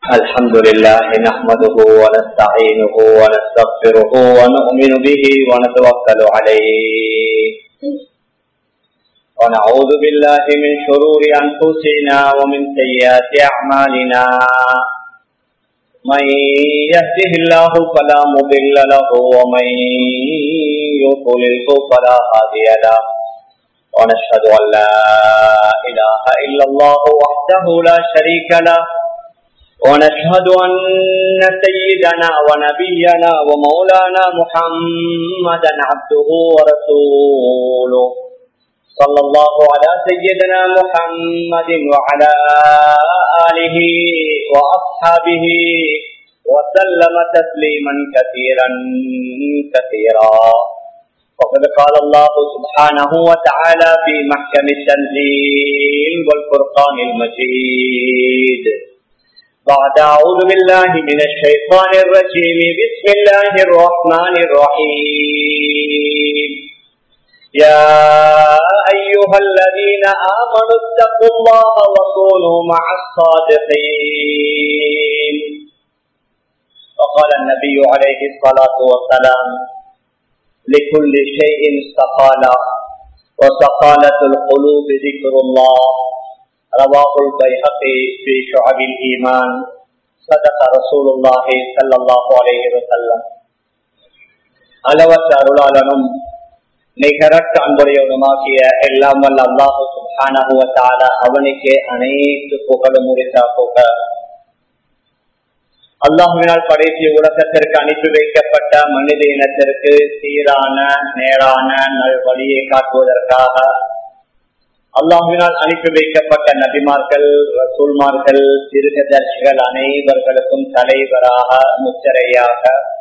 الحمد لله نحمده ونستعينه ونستغفره ونؤمن به ونتوكل عليه ونعوذ بالله من شرور أنفسنا ومن سيئات أعمالنا من يهده الله فلا مضل له ومن يضلله فلا هادي له ونشهد أن لا إله إلا الله وحده لا شريك له ونشهد أن سيدنا ونبينا ومولانا محمدا عبده ورسوله صلى الله على سيدنا محمد وعلى آله وأصحابه وسلم تسليما كثيرا كثيرا وقد قال الله سبحانه وتعالى في محكم التنزيل والفرقان المجيد بعد أعوذ بالله من الشيطان الرجيم بسم الله الرحمن الرحيم يا أيها الذين آمنوا اتقوا الله وكونوا مع الصادقين وقال النبي عليه الصلاة والسلام لكل شيء سقالة وسقالة القلوب ذكر الله رواه البيهقي في شعب الإيمان صدق رسول الله صلى الله عليه وسلم அளவற்ற அருளாளனும் நிகரற்ற அன்புடையவனுமாகிய எல்லாம் வல்ல அல்லாஹு சுபானகுவத்தால அவனுக்கே அனைத்து புகழும் உரித்தா புக அல்லாஹுவினால் படைத்து உலகத்திற்கு அனுப்பி வைக்கப்பட்ட மனித இனத்திற்கு சீரான நேரான நல் வழியை காட்டுவதற்காக அல்லாஹுவினால் அனுப்பி வைக்கப்பட்ட நபிமார்கள் ரசூல்மார்கள் திருகதர்ஷிகள் அனைவர்களுக்கும் தலைவராக முச்சரையாக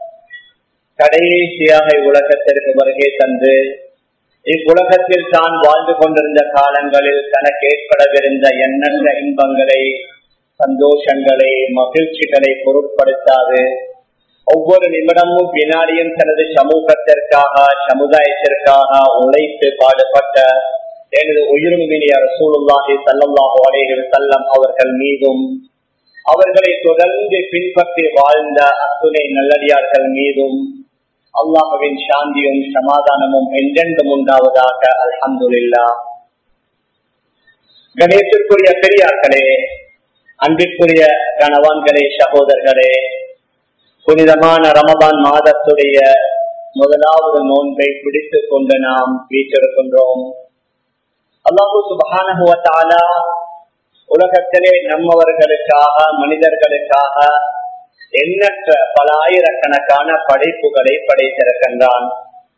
கடைசியாக இவ்வுலகத்திற்கு வருகை தந்து இவ்வுலகத்தில் தான் வாழ்ந்து கொண்டிருந்த காலங்களில் தனக்கு ஏற்படவிருந்த எண்ணற்ற இன்பங்களை சந்தோஷங்களை மகிழ்ச்சிகளை பொருட்படுத்தாது ஒவ்வொரு நிமிடமும் வினாடியும் தனது சமூகத்திற்காக சமுதாயத்திற்காக உழைத்து பாடுபட்ட எனது உயிர்மினிய ரசூலுல்லாஹி சல்லாஹு அலேஹி செல்லம் அவர்கள் மீதும் அவர்களை தொடர்ந்து பின்பற்றி வாழ்ந்த அத்துணை நல்லடியார்கள் மீதும் அல்லாஹுவின் சாந்தியும் சமாதானமும் என்றென்றும் உண்டாவதாக அல்ஹம்துல்லா கணேசத்திற்குரிய பெரியார்களே அன்பிற்குரிய கணவான்களே சகோதரர்களே புனிதமான ரமபான் மாதத்துடைய முதலாவது நோன்பை பிடித்துக் கொண்டு நாம் வீட்டிருக்கின்றோம் அல்லாஹு சுபானுவத்தாலா உலகத்திலே நம்மவர்களுக்காக மனிதர்களுக்காக எண்ணற்ற பல ஆயிரக்கணக்கான படைப்புகளை படைத்திருக்கின்றான்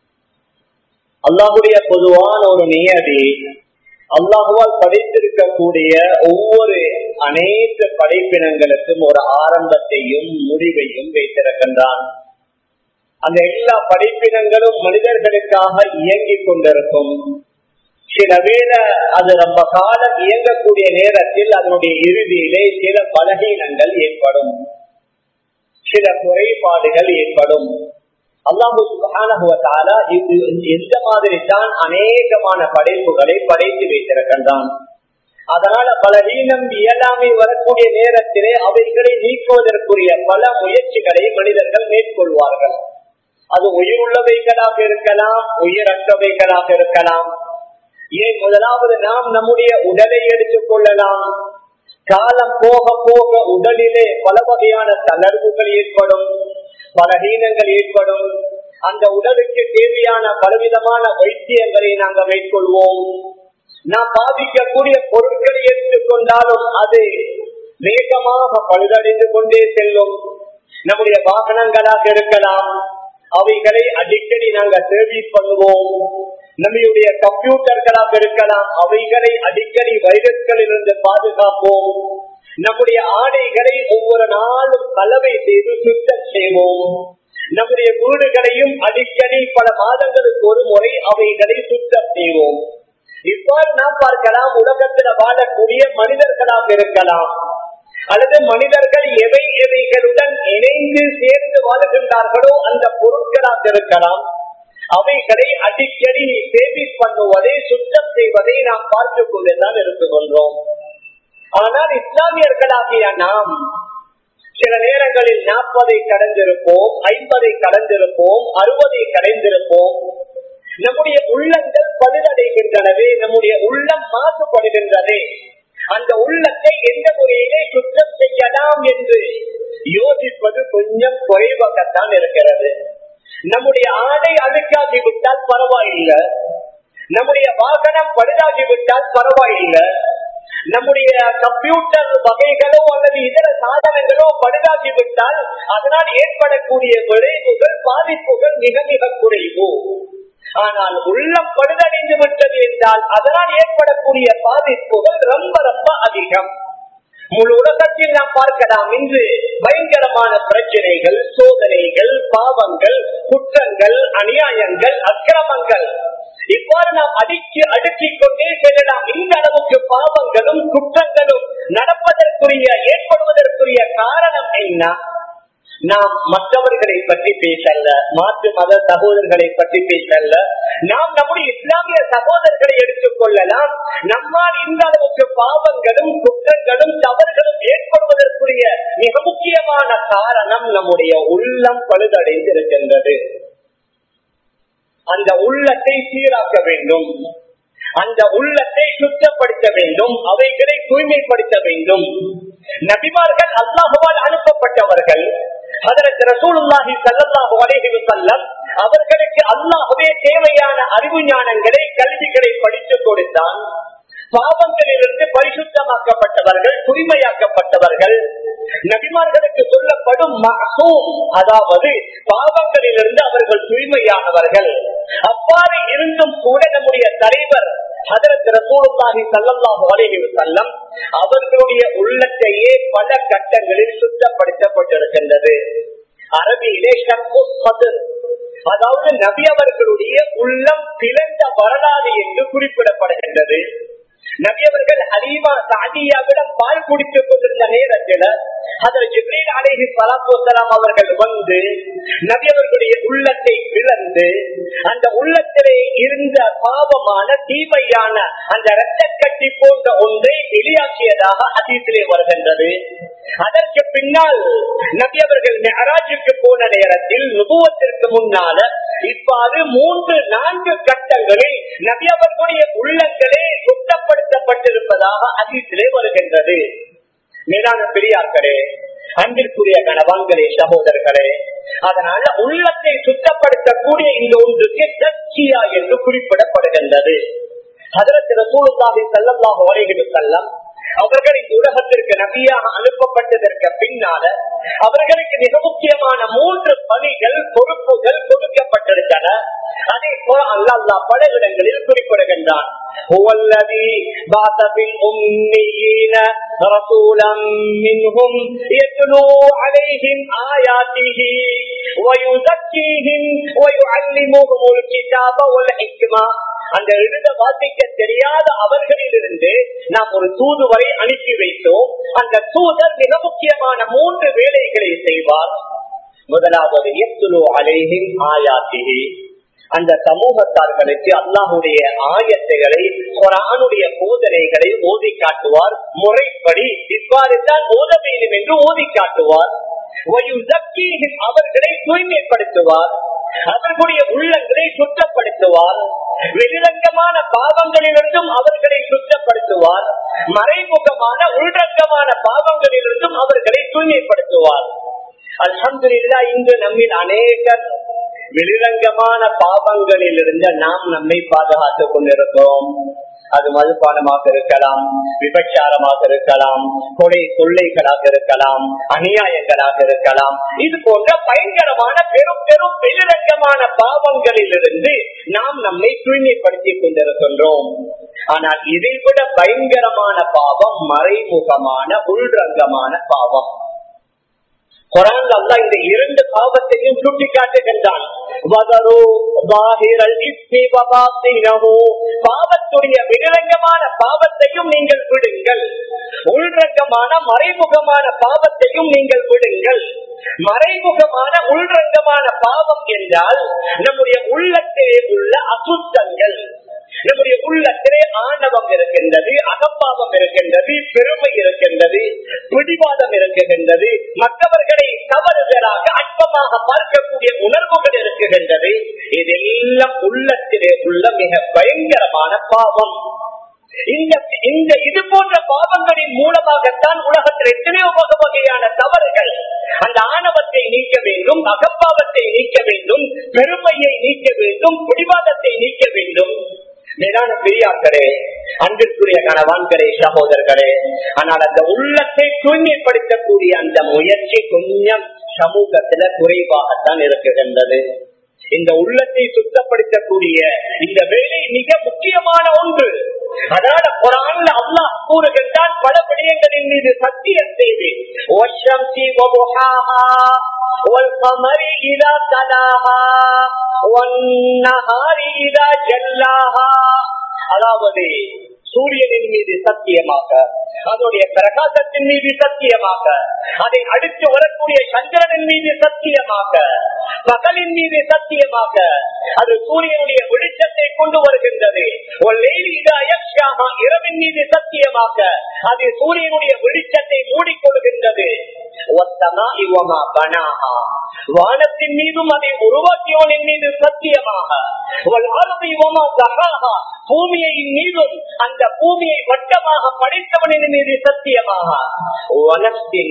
அல்லாஹுடைய பொதுவான ஒரு நியதி அல்லாஹுவால் படைத்திருக்கக்கூடிய ஒவ்வொரு அனைத்து படைப்பினங்களுக்கும் ஒரு ஆரம்பத்தையும் முடிவையும் வைத்திருக்கின்றான் அந்த எல்லா படைப்பினங்களும் மனிதர்களுக்காக இயங்கிக் கொண்டிருக்கும் சில வேளை அது ரொம்ப காலம் இயங்கக்கூடிய நேரத்தில் அதனுடைய இறுதியிலே சில பலகீனங்கள் ஏற்படும் சில குறைபாடுகள் ஏற்படும் அல்லாஹு சுகானுவத்தால எந்த மாதிரி தான் அநேகமான படைப்புகளை படைத்து வைத்திருக்கின்றான் அதனால பலவீனம் இயலாமை வரக்கூடிய நேரத்திலே அவைகளை நீக்குவதற்குரிய பல முயற்சிகளை மனிதர்கள் மேற்கொள்வார்கள் அது உயிருள்ளவைகளாக இருக்கலாம் உயிரற்றவைகளாக இருக்கலாம் ஏன் முதலாவது நாம் நம்முடைய உடலை எடுத்துக் கொள்ளலாம் காலம் போக போக உடலிலே பல வகையான தளர்வுகள் ஏற்படும் பலகீனங்கள் ஏற்படும் அந்த உடலுக்கு தேவையான பலவிதமான வைத்தியங்களை நாங்கள் மேற்கொள்வோம் நாம் பாதிக்கக்கூடிய பொருட்களை எடுத்துக்கொண்டாலும் அது வேகமாக பழுதடைந்து கொண்டே செல்லும் நம்முடைய வாகனங்களாக இருக்கலாம் அவைகளை அடிக்கடி நாங்கள் சர்வீஸ் பண்ணுவோம் நம்முடைய கம்ப்யூட்டர்களாக இருக்கலாம் அவைகளை அடிக்கடி வைரஸ்களில் இருந்து பாதுகாப்போம் நம்முடைய ஆடைகளை ஒவ்வொரு நாளும் கலவை செய்து சுத்தம் செய்வோம் நம்முடைய வீடுகளையும் அடிக்கடி பல மாதங்களுக்கு ஒரு முறை அவைகளை சுத்தம் செய்வோம் இவ்வாறு நாம் பார்க்கலாம் உலகத்தில் வாழக்கூடிய மனிதர்களாக இருக்கலாம் அல்லது மனிதர்கள் எவை எவைகளுடன் இணைந்து சேர்ந்து வாழ்கின்றார்களோ அந்த பொருட்களாக இருக்கலாம் அவைகளை அடிக்கடி சேவிஸ் பண்ணுவதை சுத்தம் செய்வதை நாம் பார்த்துக் கொண்டுதான் இருந்து கொள்றோம் ஆனால் இஸ்லாமியர்களாகிய நாம் உள்ளங்களில் நாற்பதை கடந்திருப்போம் ஐம்பதை கடந்திருப்போம் அறுபதை கடைந்திருப்போம் நம்முடைய உள்ளங்கள் பழுதடைகின்றனவே நம்முடைய உள்ளம் மாசுபடுகின்றதே அந்த உள்ளத்தை எந்த முறையிலே சுத்தம் செய்யலாம் என்று யோசிப்பது கொஞ்சம் குறைவாகத்தான் இருக்கிறது நம்முடைய ஆடை அழுக்காகி விட்டால் பரவாயில்லை நம்முடைய வாகனம் பழுதாகி விட்டால் பரவாயில்லை நம்முடைய கம்ப்யூட்டர் வகைகளோ அல்லது இதர சாதனங்களோ பழுதாகி விட்டால் அதனால் ஏற்படக்கூடிய விளைவுகள் பாதிப்புகள் மிக மிக குறைவு ஆனால் உள்ளம் பழுதடைந்து விட்டது என்றால் அதனால் ஏற்படக்கூடிய பாதிப்புகள் ரொம்ப ரொம்ப அதிகம் முழு உலகத்தில் நாம் பார்க்கலாம் இன்று பயங்கரமான பிரச்சனைகள் சோதனைகள் பாவங்கள் குற்றங்கள் அநியாயங்கள் அக்கிரமங்கள் இவ்வாறு நாம் அடிக்கு அடுக்கிக் கொண்டே செல்லலாம் இந்த அளவுக்கு பாவங்களும் குற்றங்களும் நடப்பதற்குரிய ஏற்படுவதற்குரிய காரணம் என்ன நாம் மற்றவர்களை பற்றி பேசல்ல மாற்று மத சகோதரர்களை பற்றி பேசல்ல நாம் நம்முடைய இஸ்லாமிய சகோதரர்களை எடுத்துக் கொள்ளலாம் நம்மால் இந்த அளவுக்கு பாவங்களும் குற்றங்களும் தவறுகளும் ஏற்படுவதற்குரிய மிக முக்கியமான காரணம் நம்முடைய உள்ளம் பழுதடைந்து இருக்கின்றது அந்த உள்ளத்தை சீராக்க வேண்டும் அந்த உள்ளத்தை சுத்தப்படுத்த வேண்டும் அவைகளை தூய்மைப்படுத்த வேண்டும் நபிமார்கள் அல்லாஹுவால் அனுப்பப்பட்டவர்கள் அதற்கு ரசூலுல்லாஹி ஸல்லல்லாஹு அலைஹி வஸல்லம் அவர்களுக்கு அல்லாஹ்வே தேவையான அறிவு ஞானங்களை கல்விகளை படித்துக் கொடுத்தான் பாவங்களிலிருந்து பரிசுத்தமாக்கப்பட்டவர்கள் தூய்மையாக்கப்பட்டவர்கள் நபிமார்களுக்கு சொல்லப்படும் மசூம் அதாவது பாவங்களிலிருந்து அவர்கள் தூய்மையானவர்கள் அவ்வாறு இருந்தும் கூட நம்முடைய தலைவர் அதற்கு ரசூலுல்லாஹி ஸல்லல்லாஹு அலைஹி வஸல்லம் அவர்களுடைய உள்ளத்தையே பல கட்டங்களில் சுத்தப்படுத்தப்பட்டிருக்கின்றது அரபியிலே ஷக்கு சதுர் அதாவது நபி அவர்களுடைய உள்ளம் பிளந்த வரலாறு என்று குறிப்பிடப்படுகின்றது நபியவர்கள் ஹலீமா சாதியாவிடம் பால் குடித்துக் கொண்டிருந்த நேரத்தில் அதில் ஜிப்ரீல் அலேஹி சலாத்து வசலாம் அவர்கள் வந்து நபியவர்களுடைய உள்ளத்தை பிளந்து அந்த உள்ளத்திலே இருந்த பாவமான தீமையான அந்த இரத்த கட்டி போன்ற ஒன்றை வெளியாக்கியதாக அதீசிலே வருகின்றது அதற்கு பின்னால் நபியவர்கள் மெஹராஜுக்கு போன நேரத்தில் நுபுவத்திற்கு முன்னால இவ்வாறு மூன்று நான்கு கட்டங்களில் நபியவர்களுடைய உள்ளங்களே சுத்தப்படுத்தப்பட்டிருப்பதாக அதிசிலே வருகின்றது மேலான பெரியார்களே அன்பிற்குரிய கணவான்களே சகோதரர்களே அதனால உள்ளத்தை சுத்தப்படுத்தக்கூடிய இந்த ஒன்றுக்கு தச்சியா என்று குறிப்பிடப்படுகின்றது அதற்கு ரசூலுல்லாஹி ஸல்லல்லாஹு அலைஹி வஸல்லம் அவர்கள் இந்த உலகத்திற்கு நபியாக அனுப்பப்பட்டதற்கு பின்னால அவர்களுக்கு மிக முக்கியமான மூன்று பணிகள் பொறுப்புகள் கொடுக்கப்பட்டிருந்தன அதே போல அல்லா பல இடங்களில் குறிப்பிடுகின்றான் هو الذي بعث في الأميين رسولا منهم يتلو عليهم آياته ويزكيهم ويعلمهم الكتاب والحكمة அந்த எழுத வாசிக்க தெரியாத அவர்களிலிருந்து நாம் ஒரு தூதுவரை அனுப்பி வைத்தோம் அந்த தூதர் மிக முக்கியமான மூன்று வேலைகளை செய்வார் முதலாவது எத்துலோ அலேஹின் ஆயாத்திகி அந்த சமூகத்தார்களுக்கு அல்லாஹுடைய ஆயத்தைகளை குரானுடைய போதனைகளை ஓதி காட்டுவார் முறைப்படி இவ்வாறு தான் ஓத வேண்டும் என்று ஓதி காட்டுவார் அவர்களை தூய்மைப்படுத்துவார் அவர்களுடைய உள்ளங்களை சுத்தப்படுத்துவார் வெளிரங்கமான பாவங்களிலிருந்தும் அவர்களை சுத்தப்படுத்துவார் மறைமுகமான உள்ரங்கமான பாவங்களிலிருந்தும் அவர்களை தூய்மைப்படுத்துவார் அல்ஹம்துல்லா இன்று நம்மில் அநேகர் வெளிரங்கமான பாவங்களில் இருந்து நாம் நம்மை பாதுகாத்துக் கொண்டிருக்கிறோம் அது மதுபானமாக இருக்கலாம் விபச்சாரமாக இருக்கலாம் கொலை தொல்லைகளாக இருக்கலாம் அநியாயங்களாக இருக்கலாம் இது போன்ற பயங்கரமான பெரும் பெரும் வெளிரங்கமான பாவங்களில் இருந்து நாம் நம்மை தூய்மைப்படுத்திக் கொண்டிருக்கின்றோம் ஆனால் இதைவிட பயங்கரமான பாவம் மறைமுகமான உள்ரங்கமான பாவம் குரான் அல்லா இந்த இரண்டு பாவத்தையும் சுட்டி காட்டுகின்றான் பாவத்துடைய வெளிரங்கமான பாவத்தையும் நீங்கள் விடுங்கள் உள்ரங்கமான மறைமுகமான பாவத்தையும் நீங்கள் விடுங்கள் மறைமுகமான உள்ரங்கமான பாவம் என்றால் நம்முடைய உள்ளத்திலே உள்ள அசுத்தங்கள் நம்முடைய உள்ளத்திலே ஆணவம் இருக்கின்றது அகம்பாவம் இருக்கின்றது பெருமை இருக்கின்றது பிடிவாதம் இருக்கின்றது மற்றவர்களை செய்யக்கூடிய உணர்வுகள் இருக்குகின்றது இதெல்லாம் உள்ளத்திலே உள்ள மிக பயங்கரமான பாவம் இந்த இந்த இது போன்ற பாவங்களின் மூலமாகத்தான் உலகத்தில் எத்தனையோ வகை வகையான தவறுகள் அந்த ஆணவத்தை நீக்க வேண்டும் அகப்பாவத்தை நீக்க வேண்டும் பெருமையை நீக்க வேண்டும் பிடிவாதத்தை நீக்க வேண்டும் மேலான பெரியார்களே அன்பிற்குரிய கணவான்களே சகோதரர்களே ஆனால் அந்த உள்ளத்தை தூய்மைப்படுத்தக்கூடிய அந்த முயற்சி கொஞ்சம் சமூகத்துல குறைவாகத்தான் இருக்குகின்றது இந்த உள்ளத்தை சுத்தப்படுத்தக்கூடிய இந்த வேலை மிக முக்கியமான ஒன்று அதனால குரான்ல அல்லாஹ் கூறுகின்றான் பல விடயங்களின் மீது சத்தியம் செய்து والقمر إذا تلاها والنهار إذا جلاها அதாவது சூரியனின் மீது சத்தியமாக அதனுடைய பிரகாசத்தின் மீது சத்தியமாக அதை அடுத்து வரக்கூடிய சந்திரனின் மீது சத்தியமாக பகலின் மீது சத்தியமாக அது சூரியனுடைய வெளிச்சத்தை கொண்டு வருகின்றது இரவின் மீது சத்தியமாக அது சூரியனுடைய வெளிச்சத்தை மூடிக்கொள்கின்றது வானத்தின் மீதும் அதை உருவாக்கியவனின் மீது சத்தியமாக பூமியை மீதும் அந்த பூமியை வட்டமாக படைத்தவனின் மீது சத்தியமாக வனத்தின்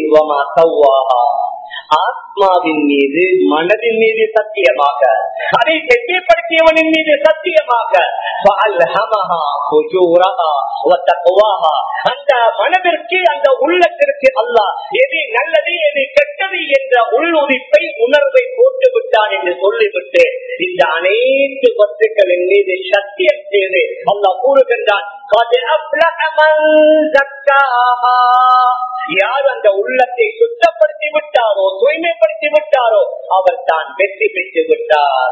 ஆத்மாவின் மீது மனதின் மீது சத்தியமாக அதை தெரியப்படுத்தியவனின் மீது சத்தியமாக அந்த மனதிற்கு அந்த உள்ளத்திற்கு அல்ல எது நல்லது எது கெட்டது என்ற உள்ளுதிப்பை உணர்வை போட்டு விட்டான் என்று சொல்லிவிட்டு இந்த அனைத்து வஸ்துக்களின் மீது சத்தியம் செய்து அல்லா கூறுகின்றான் யார் அந்த உள்ளத்தை சுத்தப்படுத்தி விட்டாரோ தூய்மைப்படுத்தி விட்டாரோ அவர் தான் வெற்றி பெற்று விட்டார்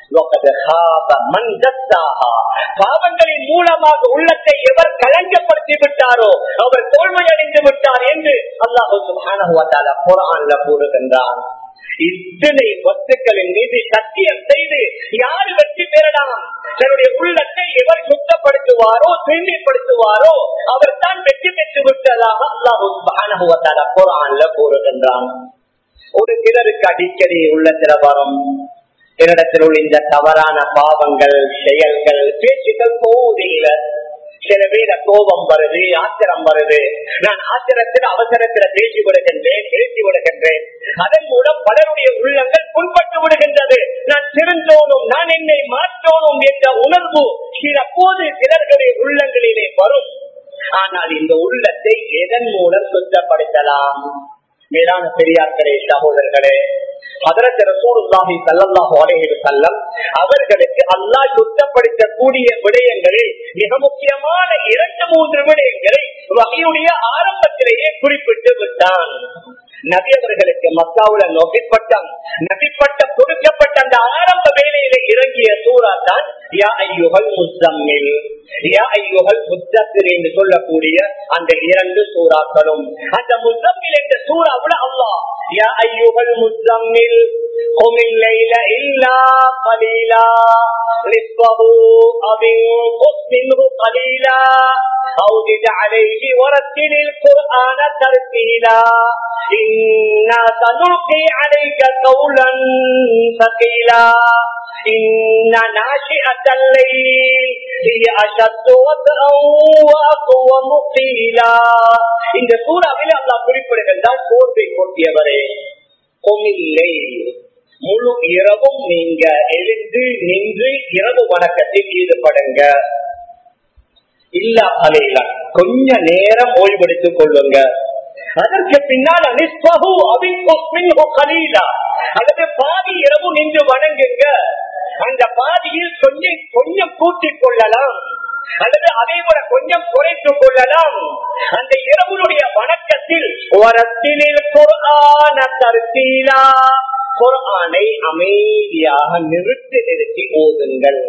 பாவங்களின் மூலமாக உள்ளத்தை எவர் கலங்கப்படுத்தி விட்டாரோ அவர் தோல்மையடைந்து விட்டார் என்று அல்லாஹு குரான்ல கூறுகின்றான் இத்தனை வஸ்துக்களின் மீது சத்தியம் செய்து யாரு வெற்றி பெறலாம் தன்னுடைய உள்ளத்தை எவர் சுத்தப்படுத்துவாரோ தூய்மைப்படுத்துவாரோ அவர் தான் வெற்றி பெற்று விட்டதாக அல்லாஹு குரான்ல கூறுகின்றான் ஒரு சிலருக்கு அடிக்கடி உள்ளத்துல வரும் என்னிடத்தில் உள்ள இந்த தவறான பாவங்கள் செயல்கள் பேச்சுகள் போவதில்லை சில பேர கோபம் வருது ஆத்திரம் வருது நான் ஆத்திரத்தில் அவசரத்தில் பேசி விடுகின்றேன் பேசி விடுகின்றேன் அதன் மூலம் பலருடைய உள்ளங்கள் புண்பட்டு விடுகின்றது நான் திருந்தோனும் நான் என்னை மாற்றோனும் என்ற உணர்வு சில போது சிலர்களுடைய உள்ளங்களிலே வரும் ஆனால் இந்த உள்ளத்தை எதன் மூலம் சுத்தப்படுத்தலாம் மேலான பெரியார்களே சகோதரர்களே அதற்கு ரசூலுல்லாஹி ஸல்லல்லாஹு அலைஹி வஸல்லம் அவர்களுக்கு அல்லாஹ் சுத்தப்படுத்தக்கூடிய விடயங்களில் மிக முக்கியமான இரண்டு மூன்று விடயங்களை வகையுடைய ஆரம்பத்திலேயே குறிப்பிட்டு விட்டான் நபி அவர்களுக்கு மக்காவுல நோக்கிப்பட்டம் நபிப்பட்டம் கொடுக்கப்பட்ட அந்த ஆரம்ப வேலையில இறங்கிய சூறா தான் யா ஐயுகள் முசம்மில் யா ஐயுகள் முத்தத்தில் என்று சொல்லக்கூடிய அந்த இரண்டு சூறாக்களும் அந்த முசம்மில் என்ற சூறாவுல அல்லாஹ் யா ஐயுகள் முசம்மில் قم الليل إلا قليلا نصفه أو انقص منه قليلا أو زد عليه ورتل القرآن ترتيلا إنا سنلقي عليك قولا ثقيلا إن ناشئة الليل هي أشد وطئا وأقوم قيلا இந்த சூறாவில் அல்லாஹ் குறிப்பிடுகின்றால் கோர்வை கொட்டியவரே கொமில்லை முழு இரவும் நீங்க எழுந்து நின்று இரவு வணக்கத்தில் ஈடுபடுங்க இல்ல அலையில கொஞ்ச நேரம் ஓய்வெடுத்துக் கொள்ளுங்க அதற்கு பின்னால் அனிஸ்பகு அபின் கலீலா அல்லது பாதி இரவு நின்று வணங்குங்க அந்த பாதியில் கொஞ்சம் கொஞ்சம் கூட்டிக் கொள்ளலாம் அல்லது அதை விட கொஞ்சம் குறைத்துக் கொள்ளலாம் அந்த இரவுடைய வணக்கத்தில் வரத்தினில் குர்ஆன தருத்தீலா குர்ஆனை அமைதியாக நிறுத்தி நிறுத்தி ஓதுங்கள்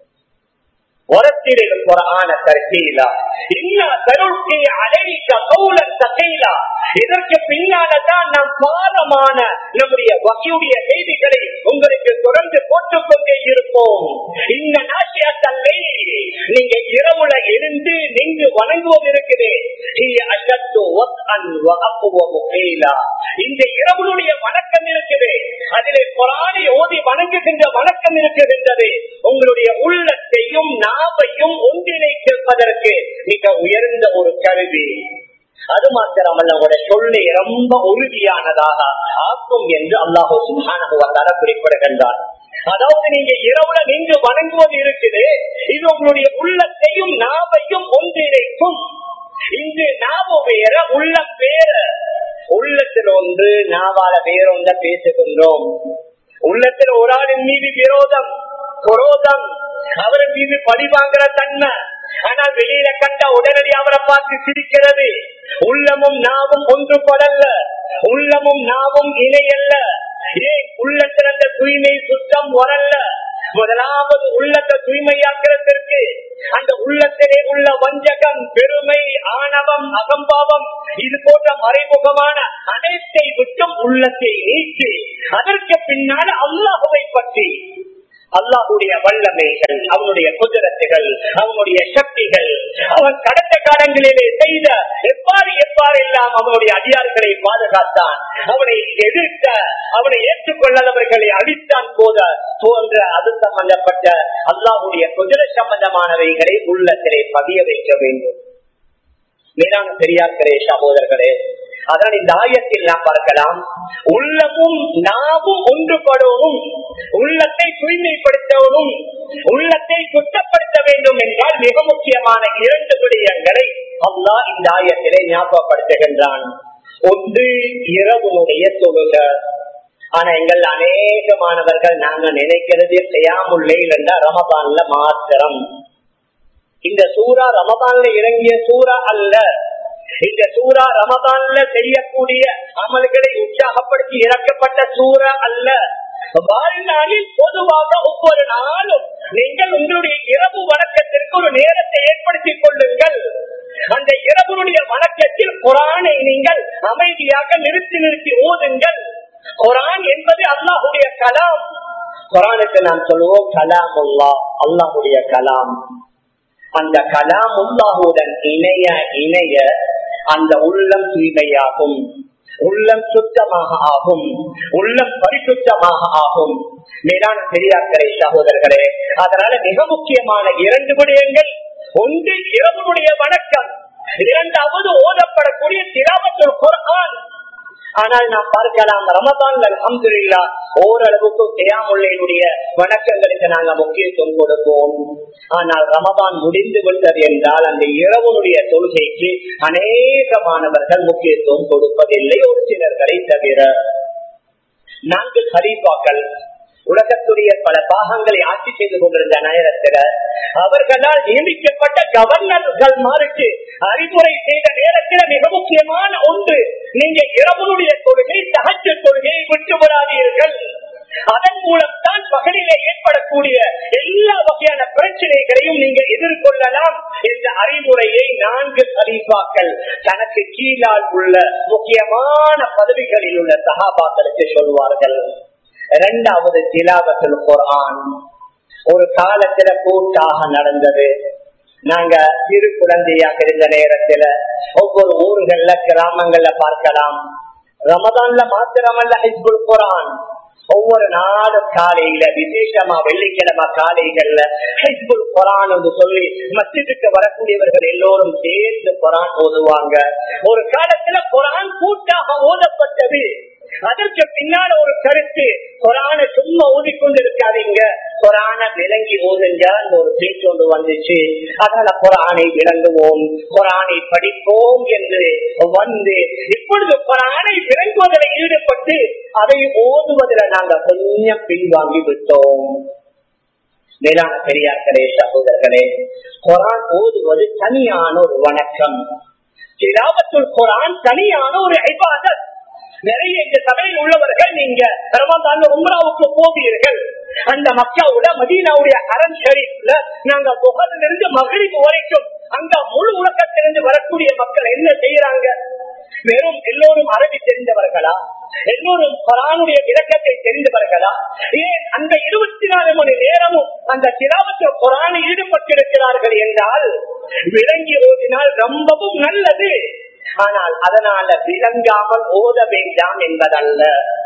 உரத்திரில் குரான தர்கீலா இல்லா தருட்சி அலைக்க கௌலன் தகைலா இதற்கு பின்னால்தான் நாம் பாரமான நம்முடைய வகையுடைய செய்திகளை உங்களுக்கு தொடர்ந்து போட்டுக் கொண்டே இருப்போம் இந்த நாட்டியத்தல்லை நீங்க இரவுல எழுந்து நின்று வணங்குவது இருக்குது இந்த இரவுடைய குரானுடைய வணக்கம் இருக்குது அதிலே குரானை ஓதி வணங்குகின்ற வணக்கம் இருக்குகின்றது உங்களுடைய உள்ளத்தையும் நாவையும் ஒன்றிணைப்பதற்கு மிக உயர்ந்த ஒரு கருவி அது மாத்திரமல்ல உங்களுடைய சொல்லை ரொம்ப உறுதியானதாக ஆக்கும் என்று அல்லாஹோ சுகான குறிப்பிடுகின்றார் அதாவது நீங்க இரவுல நின்று வணங்குவது இருக்குது இது உங்களுடைய உள்ளத்தையும் நாவையும் ஒன்றிணைக்கும் இங்கு நாமம் வேற உள்ளம் வேற உள்ளத்தில் ஒன்று நாவால வேறொன்ற பேசுகின்றோம் உள்ளத்தில் ஒரு ஆளின் மீது விரோதம் குரோதம் அவர் மீது பழி வாங்குற தன்மை ஆனால் வெளியில கண்ட உடனடி அவரை பார்த்து சிரிக்கிறது உள்ளமும் நாவும் ஒன்றுபடல்ல உள்ளமும் நாவும் இணையல்ல ஏன் உள்ளத்தில் அந்த தூய்மை சுத்தம் வரல்ல முதலாவது உள்ளத்தை தூய்மையாக்கிறதற்கு அந்த உள்ளத்திலே உள்ள வஞ்சகம் பெருமை ஆணவம் அகம்பாவம் இது போன்ற மறைமுகமான அனைத்தை விட்டும் உள்ளத்தை நீக்கி அதற்கு பின்னால் அல்லாஹுவை பற்றி அல்லாஹுடைய வல்லமைகள் அவனுடைய குதிரத்துகள் அவனுடைய சக்திகள் அவன் கடந்த காலங்களிலே செய்த எவ்வாறு எவ்வாறு எல்லாம் அவனுடைய அதிகாரிகளை பாதுகாத்தான் அவனை எதிர்த்த அவனை ஏற்றுக்கொள்ளாதவர்களை அழித்தான் போத போன்ற அது சம்பந்தப்பட்ட அல்லாஹுடைய குதிரை சம்பந்தமானவைகளை உள்ளத்திலே பதிய வைக்க வேண்டும் மேலான பெரியார்களே சகோதரர்களே அதான் இந்த ஆயத்தில் நாம் பார்க்கலாம் உள்ளமும் நாமும் ஒன்றுபடவும் உள்ளத்தை தூய்மைப்படுத்தவும் உள்ளத்தை சுத்தப்படுத்த வேண்டும் என்றால் மிக முக்கியமான இரண்டு விடயங்களை அல்லா இந்த ஆயத்திலே ஞாபகப்படுத்துகின்றான் ஒன்று இரவுடைய தொழுக ஆனா எங்கள் அநேக மாணவர்கள் நாங்க நினைக்கிறது செய்யாமுல்லை என்ற ரமபான்ல மாத்திரம் இந்த சூறா ரமபான்ல இறங்கிய சூறா அல்ல இந்த சூறா ரமதான்ல செய்யக்கூடிய அமல்களை உற்சாகப்படுத்தி இறக்கப்பட்ட சூறா அல்ல வாழ்நாளில் பொதுவாக ஒவ்வொரு நாளும் நீங்கள் உங்களுடைய இரவு வணக்கத்திற்கு ஒரு நேரத்தை ஏற்படுத்திக் கொள்ளுங்கள் அந்த இரவனுடைய வணக்கத்தில் குரானை நீங்கள் அமைதியாக நிறுத்தி நிறுத்தி ஓதுங்கள் குரான் என்பது அல்லாஹுடைய கலாம் குரானுக்கு நாம் சொல்லுவோம் கலாம் அல்லா அல்லாஹுடைய கலாம் அந்த கலாம் உல்லாஹுடன் இணைய இணைய அந்த உள்ளம் தூய்மையாகும் உள்ளம் சுத்தமாக ஆகும் உள்ளம் பரிசுத்தமாக ஆகும் மேலான பெரியார்களே சகோதரர்களே அதனால மிக முக்கியமான இரண்டு விடயங்கள் ஒன்று இரவனுடைய வணக்கம் இரண்டாவது ஓதப்படக்கூடிய திராவத்தில் குரான் ஆனால் நாம் பார்க்கலாம் ரமதான் அலமதுல்லா ஓரளவுக்கு தியாமுள்ளையினுடைய வணக்கங்களுக்கு நாங்க முக்கியத்துவம் கொடுப்போம் ஆனால் ரமதான் முடிந்து விட்டது என்றால் அந்த இரவனுடைய தொழுகைக்கு அநேக மாணவர்கள் முக்கியத்துவம் கொடுப்பதில்லை ஒரு சிலர்களை தவிர நான்கு ஹரீபாக்கள் உலகத்துடைய பல பாகங்களை ஆட்சி செய்து கொண்டிருந்த நேரத்தில் அவர்களால் நியமிக்கப்பட்ட கவர்னர்கள் மாறிட்டு அறிவுரை செய்த நேரத்தில் மிக முக்கியமான ஒன்று நீங்க இரவனுடைய கொள்கை சகஜ கொள்கையை விட்டு விடாதீர்கள் அதன் மூலம் தான் பகலிலே ஏற்படக்கூடிய எல்லா வகையான பிரச்சனைகளையும் நீங்க எதிர்கொள்ளலாம் என்ற அறிவுரையை நான்கு கலீஃபாக்கள் தனக்கு கீழால் உள்ள முக்கியமான பதவிகளில் உள்ள சகாபாக்களுக்கு சொல்வார்கள் இரண்டாவது திலாவத்தில் குரான் ஒரு காலத்துல கூட்டாக நடந்தது நாங்க சிறு குழந்தையாக இருந்த நேரத்துல ஒவ்வொரு ஊர்கள்ல கிராமங்கள்ல பார்க்கலாம் ரமதான்ல மாத்திரமல்ல ஹிஸ்புல் குரான் ஒவ்வொரு நாடு காலையில விசேஷமா வெள்ளிக்கிழமை காலைகள்ல ஹிஸ்புல் குரான் என்று சொல்லி மஸ்ஜிதுக்கு வரக்கூடியவர்கள் எல்லோரும் சேர்ந்து குரான் ஓதுவாங்க ஒரு காலத்துல குரான் கூட்டாக ஓதப்பட்டது அதற்கு பின்னால ஒரு கருத்து கொரான சும்மா ஓதிக்கொண்டிருக்காதீங்க கொரான விளங்கி ஓதுங்க ஒரு பேச்சு ஒன்று வந்துச்சு அதனால கொரானை விளங்குவோம் கொரானை படிப்போம் என்று வந்து இப்பொழுது கொரானை விளங்குவதில் ஈடுபட்டு அதை ஓதுவதில் நாங்க கொஞ்சம் பின்வாங்கி விட்டோம் மேலான பெரியார்களே சகோதரர்களே கொரான் ஓதுவது தனியான ஒரு வணக்கம் திலாவத்துள் குரான் தனியான ஒரு ஐபாதத் நிறைய இந்த சபையில் உள்ளவர்கள் நீங்க ரமதான் உம்ராவுக்கு போவீர்கள் அந்த மக்காவுல மதீனாவுடைய அரண் ஷரீப்ல நாங்க புகழிலிருந்து மகளிர் வரைக்கும் அங்க முழு உலகத்திலிருந்து வரக்கூடிய மக்கள் என்ன செய்யறாங்க வெறும் எல்லோரும் அரபி தெரிந்தவர்களா எல்லோரும் குரானுடைய விளக்கத்தை தெரிந்தவர்களா ஏன் அந்த இருபத்தி நாலு மணி நேரமும் அந்த திராவத்தில் குரான் ஈடுபட்டிருக்கிறார்கள் என்றால் விளங்கி ஓதினால் ரொம்பவும் நல்லது ஆனால் அதனால விளங்காமல் ஓத வேண்டாம் என்பதல்ல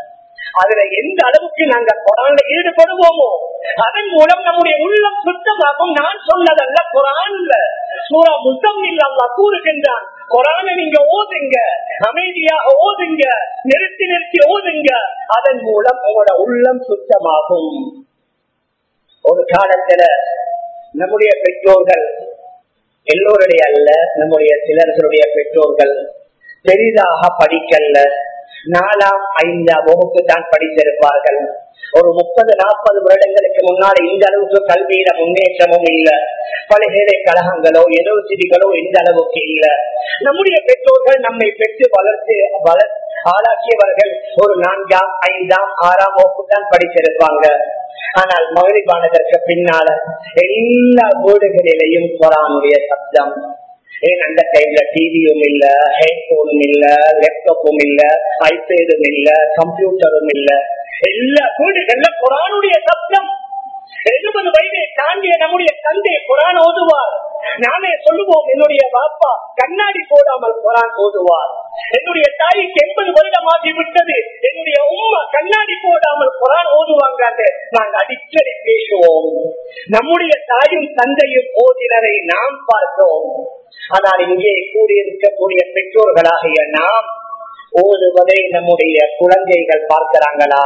அதுல எந்த அளவுக்கு நாங்க குரான்ல ஈடுபடுவோமோ அதன் மூலம் நம்முடைய உள்ளம் சுத்தமாகும் நான் சொன்னதல்ல குரான்ல சூரா முத்தம் இல்லாம கூறுகின்றான் குரானை நீங்க ஓதுங்க அமைதியாக ஓதுங்க நிறுத்தி நிறுத்தி ஓதுங்க அதன் மூலம் உங்களோட உள்ளம் சுத்தமாகும் ஒரு காலத்துல நம்முடைய பெற்றோர்கள் எல்லோருடைய அல்ல நம்முடைய சிலர்களுடைய பெற்றோர்கள் பெரிதாக படிக்கல்ல நாலாம் ஐந்தாம் வகுப்பு தான் படித்திருப்பார்கள் ஒரு முப்பது நாற்பது வருடங்களுக்கு முன்னாடி இந்த அளவுக்கு கல்வியில முன்னேற்றமும் இல்ல பல்கலைக்கழகங்களோ யூனிவர்சிட்டிகளோ இந்த அளவுக்கு இல்ல நம்முடைய பெற்றோர்கள் நம்மை பெற்று வளர்த்து வளர் ஆளாக்கியவர்கள் ஒரு நான்காம் ஐந்தாம் ஆறாம் வகுப்பு தான் படித்திருப்பாங்க ஆனால் மகளிர்வானதற்கு பின்னால எல்லா வீடுகளிலையும் குரானுடைய சப்தம் ஏன் அந்த டைம்ல டிவியும் இல்ல ஹெட்போனும் இல்ல லேப்டாப்பும் இல்ல ஐபேடும் இல்ல கம்ப்யூட்டரும் இல்ல எல்லா வீடுகள்ல குரானுடைய சப்தம் எழுபது வயதை தாண்டிய நம்முடைய தந்தை குரான் ஓதுவார் நாமே சொல்லுவோம் என்னுடைய பாப்பா கண்ணாடி போடாமல் குரான் ஓதுவார் என்னுடைய தாய்க்கு எண்பது வருடம் ஆகிவிட்டது என்னுடைய உம்மா கண்ணாடி போடாமல் குரான் ஓதுவாங்க நாங்க அடிக்கடி பேசுவோம் நம்முடைய தாயும் தந்தையும் ஓதினரை நாம் பார்த்தோம் ஆனால் இங்கே கூடியிருக்கக்கூடிய பெற்றோர்களாகிய நாம் ஓதுவதை நம்முடைய குழந்தைகள் பார்க்கிறாங்களா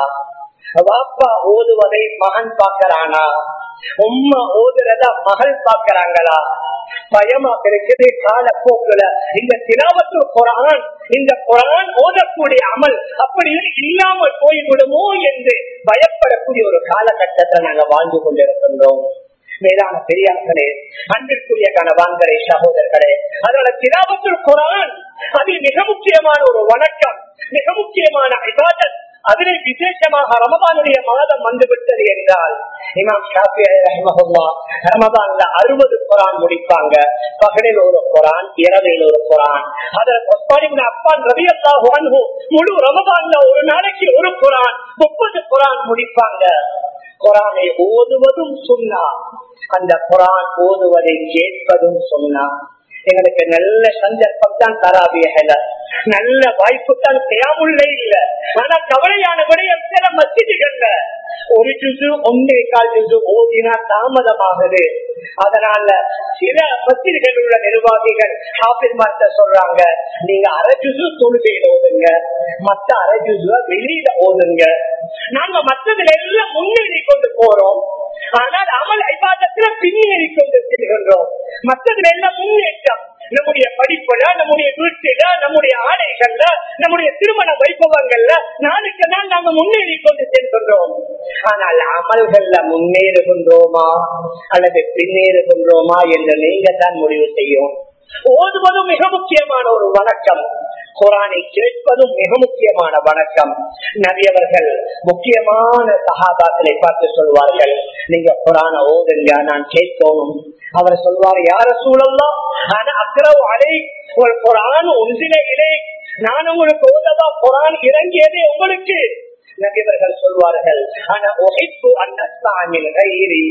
பாப்பா ஓதுவதை மகன் பார்க்கிறானா உம்மா ஓதுறதா மகள் பார்க்கிறாங்களா பயமா இருக்குது காலப்போக்குல இந்த திலாவத்து குரான் இந்த குரான் ஓதக்கூடிய அமல் அப்படியே இல்லாமல் போய்விடுமோ என்று பயப்படக்கூடிய ஒரு காலகட்டத்தை நாங்க வாழ்ந்து கொண்டிருக்கின்றோம் மேலான பெரியார்களே அன்பிற்குரிய கணவான்களே சகோதரர்களே அதோட திராவத்தில் குரான் அது மிக முக்கியமான ஒரு வணக்கம் மிக முக்கியமான இபாதத் அதிலே விசேஷமாக ரமதானுடைய மாதம் வந்துவிட்டது என்றால் இமாம் ஷாஃபி ரஹமஹுல்லா ரமதான்ல அறுபது குரான் முடிப்பாங்க பகலில் ஒரு குரான் இரவில் ஒரு குரான் அதில் அப்பான் ரவி அல்லாஹு முழு ரமதான்ல ஒரு நாளைக்கு ஒரு குரான் முப்பது குரான் முடிப்பாங்க குரானை ஓதுவதும் சொன்னா அந்த குரான் ஓதுவதை கேட்பதும் சொன்னா எங்களுக்கு நல்ல சந்தர்ப்பம் தான் தராவியல நல்ல வாய்ப்பு தான் தேமுள்ள இல்ல ஆனா கவலையான விடயம் சில மசிதிகள்ல ஒரு ஜுசு ஒன்றே கால் ஜுசு ஓதினா தாமதமாகுது அதனால சில மசிதிகள் உள்ள நிர்வாகிகள் ஹாபில் மாத்த சொல்றாங்க நீங்க அரை ஜுசு தொழுகையில் ஓதுங்க மத்த அரை ஜுசுவ வெளியில ஓதுங்க நாங்க மற்றதுல எல்லாம் முன்னேறி கொண்டு போறோம் ஆனால் அமல் ஐபாதத்துல பின்னேறி கொண்டு செல்கின்றோம் மற்றதுல எல்லாம் முன்னேற்றம் நம்முடைய படிப்புல நம்முடைய வீட்டில நம்முடைய ஆடைகள்ல நம்முடைய திருமண வைபவங்கள்ல நாளுக்கு நாள் நாங்க முன்னேறி கொண்டு செல்கின்றோம் ஆனால் அமல்கள்ல முன்னேறுகின்றோமா அல்லது பின்னேறுகின்றோமா என்று நீங்க தான் முடிவு செய்யும் ஓதுவதும் மிக முக்கியமான ஒரு வணக்கம் குரானை கேட்பதும் மிக முக்கியமான வணக்கம் நவியவர்கள் முக்கியமான சகாபாக்களை பார்த்து சொல்வார்கள் நீங்க குரான ஓதுங்க நான் கேட்கணும் அவர் சொல்வார் யார சூழல்லாம் ஆனா அக்கரவு அலை ஒரு குரான் ஒன்றின இலை நான் உங்களுக்கு ஓதவா குரான் இறங்கியதே உங்களுக்கு நபியவர்கள் சொல்வார்கள் ஆனா ஒகைப்பு அன்னஸ்தானில் கைரி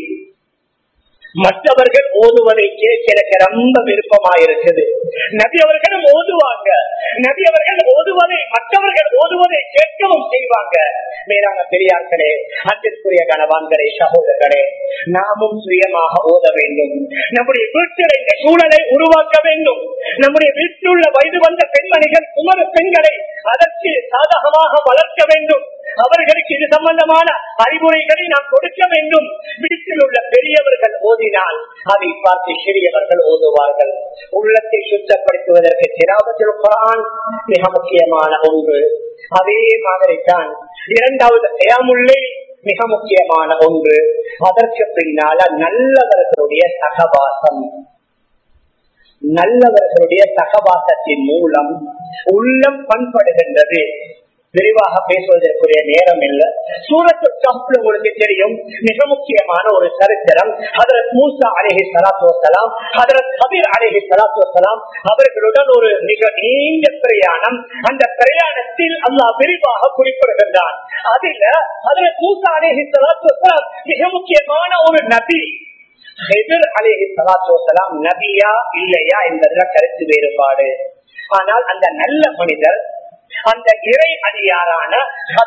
மற்றவர்கள் ஓதுவதை கேட்க எனக்கு ரொம்ப விருப்பமா இருக்குது நபி அவர்களும் ஓதுவாங்க நபி அவர்கள் ஓதுவதை மற்றவர்கள் ஓதுவதை கேட்கவும் செய்வாங்க மேலான பெரியார்களே அன்பிற்குரிய கணவான்களே சகோதரர்களே நாமும் சுயமாக ஓத வேண்டும் நம்முடைய வீட்டில் இந்த சூழலை உருவாக்க வேண்டும் நம்முடைய வீட்டில் உள்ள வயது வந்த பெண்மணிகள் குமர பெண்களை அதற்கு சாதகமாக வளர்க்க வேண்டும் அவர்களுக்கு இது சம்பந்தமான அறிவுரைகளை நாம் கொடுக்க வேண்டும் வீட்டில் உள்ள பெரியவர்கள் ஓதினால் அதை பார்த்து சிறியவர்கள் ஓதுவார்கள் உள்ளத்தை சுத்தப்படுத்துவதற்கு திராவத்தில் குரான் மிக முக்கியமான ஒன்று அதே மாதிரிதான் இரண்டாவது தயாமுள்ளே மிக முக்கியமான ஒன்று அதற்கு பின்னால நல்லவர்களுடைய சகவாசம் நல்லவர்களுடைய சகவாசத்தின் மூலம் உள்ளம் பண்படுகின்றது விரிவாக பேசுவதற்குரிய நேரம் இல்லை சூரத்து கப்ல உங்களுக்கு தெரியும் மிக முக்கியமான ஒரு சரித்திரம் ஹதரத் மூசா அலேஹி சலாத்து வசலாம் ஹதரத் கபீர் அலேஹி சலாத்து வசலாம் அவர்களுடன் ஒரு மிக நீண்ட பிரயாணம் அந்த பிரயாணத்தில் அல்லாஹ் விரிவாக குறிப்பிடுகின்றான் அதில் ஹதரத் மூசா அலேஹி சலாத்து வசலாம் மிக முக்கியமான ஒரு நபி ஹெதர் அலேஹி சலாத்து வசலாம் நபியா இல்லையா என்பதுல கருத்து வேறுபாடு ஆனால் அந்த நல்ல மனிதர் அந்த இறை அதிகாரான கபிர் அலிஹி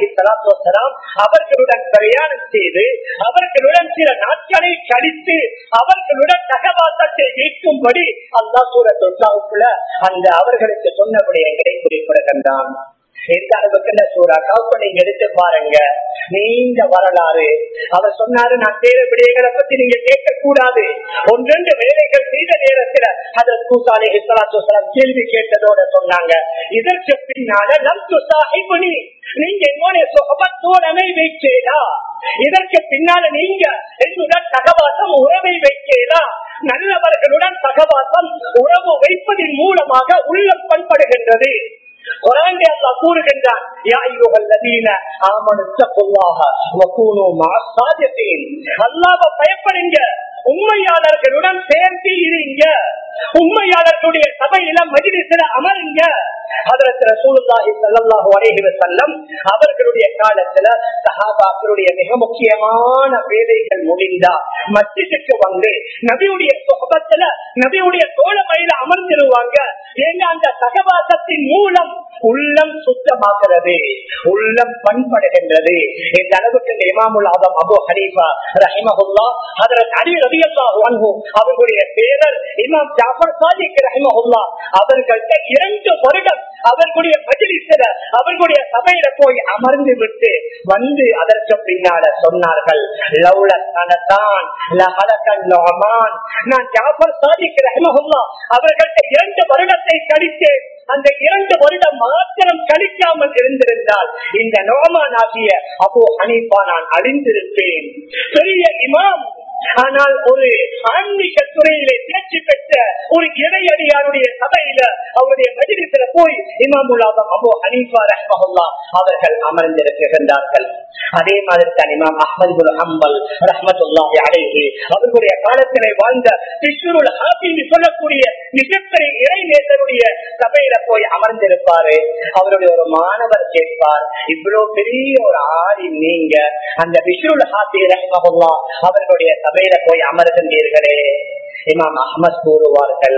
அலைஹி ஸலாத்து வஸலாம் அவர்களுடன் பிரயாணம் செய்து அவர்களுடன் சில நாட்களை கழித்து அவர்களுடன் சகவாசத்தை நீக்கும்படி அல்லாஹ் சூரத்துள்ள அந்த அவர்களுக்கு சொன்ன விடயங்களை குறிப்பிடுகின்றான் எந்த அளவுக்கு இந்த சூறா காப்ப நீங்க எடுத்து பாருங்க நீண்ட வரலாறு அவர் சொன்னாரு நான் செய்த விடயங்களை பத்தி நீங்க கேட்க கூடாது ஒன்றெண்டு வேலைகள் செய்த நேரத்துல அதில் கூசாலை கேள்வி கேட்டதோட சொன்னாங்க இதற்கு பின்னால நம் துசாஹிபுனி நீங்க என்னுடைய சுகபத்தோடமை வைக்கேதா இதற்கு பின்னால நீங்க என்னுடன் சகவாசம் உறவை வைக்கேதா நல்லவர்களுடன் சகவாசம் உறவு வைப்பதன் மூலமாக உள்ளம் பண்படுகின்றது குரான் அல்லாஹ் கூறுகின்றான் யா அய்யுஹல்லதீன ஆமனு தக்குல்லாஹ வகூனு மஅஸ்ஸாதிகீன் அல்லாஹ்வை பயப்படுங்க உண்மையாளர்களுடன் சேர்ந்து இருங்க உண்மையாளர்களுடைய சபையில மஜ்லிஸ்ல அமருங்க ஹதரத் ரசூலுல்லாஹி ஸல்லல்லாஹு அலைஹி வஸல்லம் அவர்களுடைய காலத்துல சஹாபாக்களுடைய மிக முக்கியமான வேலைகள் முடிந்தா மஸ்ஜிதுக்கு வந்து நபியுடைய சுகபத்துல நபியுடைய தோழமையில அமர்ந்திருவாங்க ஏன்னா அந்த சகவாசத்தின் மூலம் உள்ளம் சுத்தமாகிறது உள்ளம் பண்படுகின்றது இந்த அளவுக்கு இந்த இமாமுல் ஆதம் அபு ஹனீஃபா ரஹிமஹுல்லா ஹதரத் அலி ரலியல்லாஹு அன்ஹு அவர்களுடைய பேரர் இமாம் ஜாஃபர் சாதிக் ரஹிமஹுல்லா அவர்கள்ட்ட இரண்டு வருடம் அவர்களுடைய மஜ்லிஸ்ல அவர்களுடைய சபையில போய் அமர்ந்து விட்டு வந்து அதற்கு பின்னால சொன்னார்கள் லவ்ல சனதான் லஹலகன் நுஅமான் நான் ஜாஃபர் சாதிக் ரஹிமஹுல்லா அவர்கள்ட்ட இரண்டு வருடத்தை கழித்தேன் அந்த இரண்டு வருடம் மாத்திரம் கழிக்காமல் இருந்திருந்தால் இந்த நோமான் ஆகிய அபு ஹனீஃபா நான் அழிந்திருப்பேன் பெரிய இமாம் ஆனால் ஒரு ஆன்மீக துறையிலே தேர்ச்சி பெற்ற ஒரு இறையடியாருடைய சபையில அவருடைய மஜிலிசில போய் இமாமுல்லாதம் அபு ஹனீஃபா ரஹ்மஹுல்லா அவர்கள் அமர்ந்திருக்கின்றார்கள் அதே மாதிரி தான் இமாம் அஹமது குல் ஹம்பல் ரஹமத்துல்லாஹி அலைஹி அவர்களுடைய காலத்திலே வாழ்ந்த பிஷ்ருல் ஹாபின்னு சொல்லக்கூடிய மிகப்பெரிய இறைநேசருடைய சபையில போய் அமர்ந்திருப்பாரு அவருடைய ஒரு மாணவர் கேட்பார் இவ்வளவு பெரிய ஒரு ஆடி நீங்க அந்த பிஷ்ருல் ஹாபி ரஹ்மஹுல்லா அவர்களுடைய சபையில போய் அமர்கின்றீர்களே இமாம் அஹமத் கூறுவார்கள்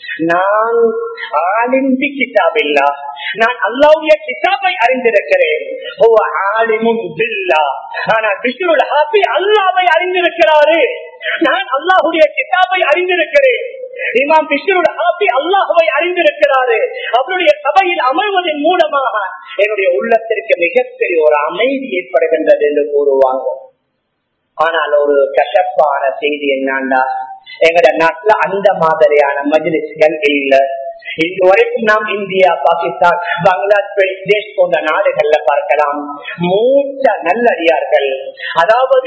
நான் ஆலிந்தி கிதாபில்லா நான் அல்லாவுடைய கிதாபை அறிந்திருக்கிறேன் ஓ ஆலிமும் பில்லா ஆனால் பிஷ்ருல் ஹாபி அல்லாவை அறிந்திருக்கிறாரு நான் அல்லாஹுடைய கிதாபை அறிந்திருக்கிறேன் இமாம் பிஷ்ருல் ஹாபி அல்லாஹுவை அறிந்திருக்கிறாரு அவருடைய சபையில் அமர்வதன் மூலமாக என்னுடைய உள்ளத்திற்கு மிகப்பெரிய ஒரு அமைதி ஏற்படுகின்றது என்று கூறுவாங்க ஆனால் ஒரு கசப்பான செய்தி என்னண்டா எங்கட நாட்டுல அந்த மாதிரியான மஜ்லிஸ்கள் இல்ல இன்று வரைக்கும் நாம் இந்தியா பாகிஸ்தான் பங்களாதேஷ் போன்ற நாடுகள்ல பார்க்கலாம் மூத்த நல்லடியார்கள் அதாவது